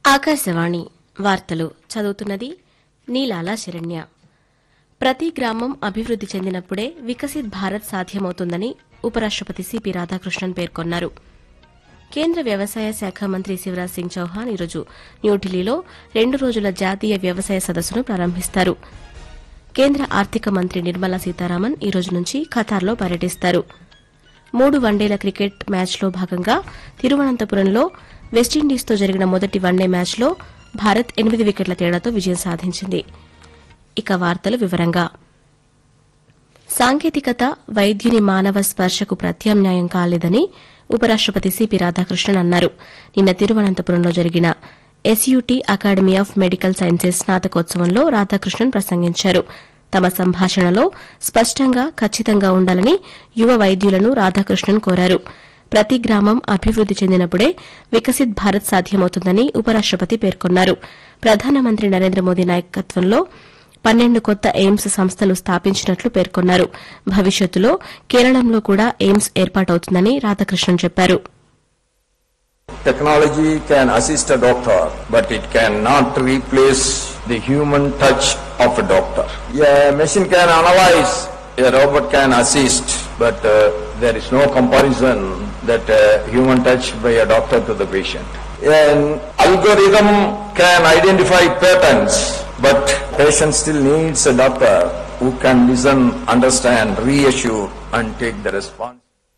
ఆకాశవాణి వార్తలు చదువుతున్నది నీలాల శరణ్య ప్రతి గ్రామం అభివృద్ది చెందినప్పుడే వికసిత్ భారత్ సాధ్యమవుతుందని ఉపరాష్టపతి సిపి రాధాకృష్ణన్ పేర్కొన్నారు కేంద్ర వ్యవసాయ శాఖ మంత్రి శివరాజ్ సింగ్ చౌహాన్ ఈరోజు న్యూఢిల్లీలో రెండు రోజుల జాతీయ వ్యవసాయ సదస్సును ప్రారంభిస్తారు కేంద్ర ఆర్థిక మంత్రి నిర్మలా సీతారామన్ ఈ రోజు నుంచి ఖతార్లో పర్యటిస్తారు మూడు వన్డేల క్రికెట్ మ్యాచ్లో భాగంగా తిరువనంతపురంలో వెస్టిండీస్తో జరిగిన మొదటి వన్డే మ్యాచ్లో భారత్ ఎనిమిది వికెట్ల తేడాతో విజయం సాధించింది ఇక వార్తలు వివరంగా సాంకేతికత వైద్యుని మానవ స్పర్శకు ప్రత్యామ్నాయం కాలేదని ఉపరాష్టపతి సిపి రాధాకృష్ణన్ అన్నారు నిన్న తిరువనంతపురంలో జరిగిన SUT academy of medical sciences స్నాతకోత్సవంలో రాధాకృష్ణన్ ప్రసంగించారు తమ సంభాషణలో స్పష్టంగా ఖచ్చితంగా ఉండాలని యువ వైద్యులను రాధాకృష్ణన్ కోరారు ప్రతి గ్రామం అభివృద్ది చెందినప్పుడే వికసిత్ భారత్ సాధ్యమవుతుందని ఉపరాష్టపతి పేర్కొన్నారు ప్రధానమంత్రి నరేంద్ర మోదీ నాయకత్వంలో పన్నెండు కొత్త ఎయిమ్స్ సంస్థలు స్థాపించినట్లు పేర్కొన్నారు భవిష్యత్తులో కేరళంలో కూడా ఎయిమ్స్ ఏర్పాటవుతుందని రాధాకృష్ణన్ చెప్పారు Technology can assist a doctor, but it cannot replace the human touch of a doctor. A machine can analyze, a robot can assist, but uh, there is no comparison that uh, human touch by a doctor to the patient. An algorithm can identify patterns, but patient still needs a doctor who can listen, understand, reassure, and take the response.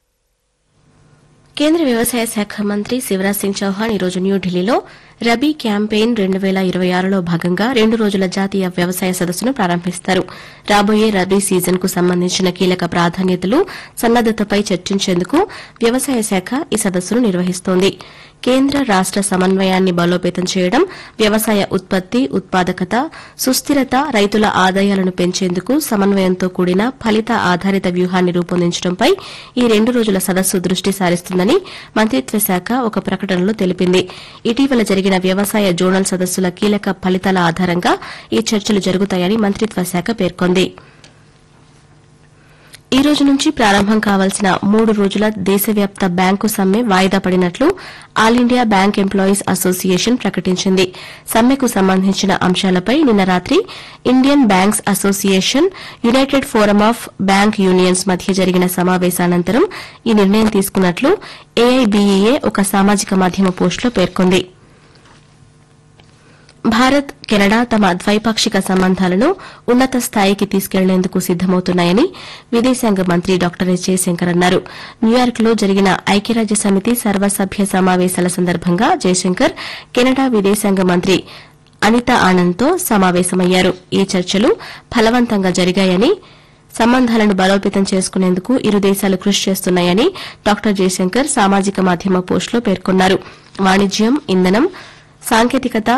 కేంద్ర వ్యవసాయ శాఖ మంత్రి శివరాజ్ సింగ్ చౌహాన్ ఈరోజు న్యూఢిల్లీలో rabi campaign రెండు వేల ఇరవై ఆరులో భాగంగా రెండు రోజుల జాతీయ వ్యవసాయ సదస్సును ప్రారంభిస్తారు రాబోయే రబీ సీజన్ కు సంబంధించిన కీలక ప్రాధాన్యతలు సన్నద్దతపై చర్చించేందుకు వ్యవసాయ శాఖ ఈ సదస్సును నిర్వహిస్తోంది కేంద్ర రాష్ట సమన్వయాన్ని బలోపేతం చేయడం వ్యవసాయ ఉత్పత్తి ఉత్పాదకత సుస్థిరత రైతుల ఆదాయాలను పెంచేందుకు సమన్వయంతో కూడిన ఫలిత ఆధారిత వ్యూహాన్ని రూపొందించడంపై ఈ రెండు రోజుల సదస్సు దృష్టి సారిస్తుందని మంత్రిత్వ శాఖ ఒక ప్రకటనలో తెలిపింది ఇటీవల జరిగిన వ్యవసాయ జోనల్ సదస్సుల కీలక ఫలితాల ఆధారంగా ఈ చర్చలు జరుగుతాయని మంత్రిత్వ శాఖ పేర్కొంది ఈ రోజు నుంచి ప్రారంభం కావాల్సిన మూడు రోజుల దేశవ్యాప్త బ్యాంకు సమ్మె వాయిదా పడినట్లు all India bank employees association ప్రకటించింది సమ్మెకు సంబంధించిన అంశాలపై నిన్న రాత్రి Indian banks association united forum of bank unions మధ్య జరిగిన సమావేశానంతరం ఈ నిర్ణయం తీసుకున్నట్లు ఏఐబీఈఏ ఒక సామాజిక మాధ్యమ పోస్టులో పేర్కొంది భారత్ కెనడా తమ ద్వైపాక్షిక సంబంధాలను ఉన్నత స్థాయికి తీసుకెళ్లేందుకు సిద్దమవుతున్నాయని విదేశాంగ మంత్రి డాక్టర్ ఎస్ జయశంకర్ అన్నారు న్యూయార్క్లో జరిగిన ఐక్యరాజ్య సమితి సర్వసభ్య సమావేశాల సందర్భంగా జయశంకర్ కెనడా విదేశాంగ మంత్రి అనితా ఆనంద్తో సమావేశమయ్యారు ఈ చర్చలు ఫలవంతంగా జరిగాయని సంబంధాలను బలోపేతం చేసుకునేందుకు ఇరు దేశాలు కృషి చేస్తున్నాయని డాక్టర్ జయశంకర్ సామాజిక మాధ్యమ పోస్టులో పేర్కొన్నారు వాణిజ్యం ఇంధనం సాంకేతికత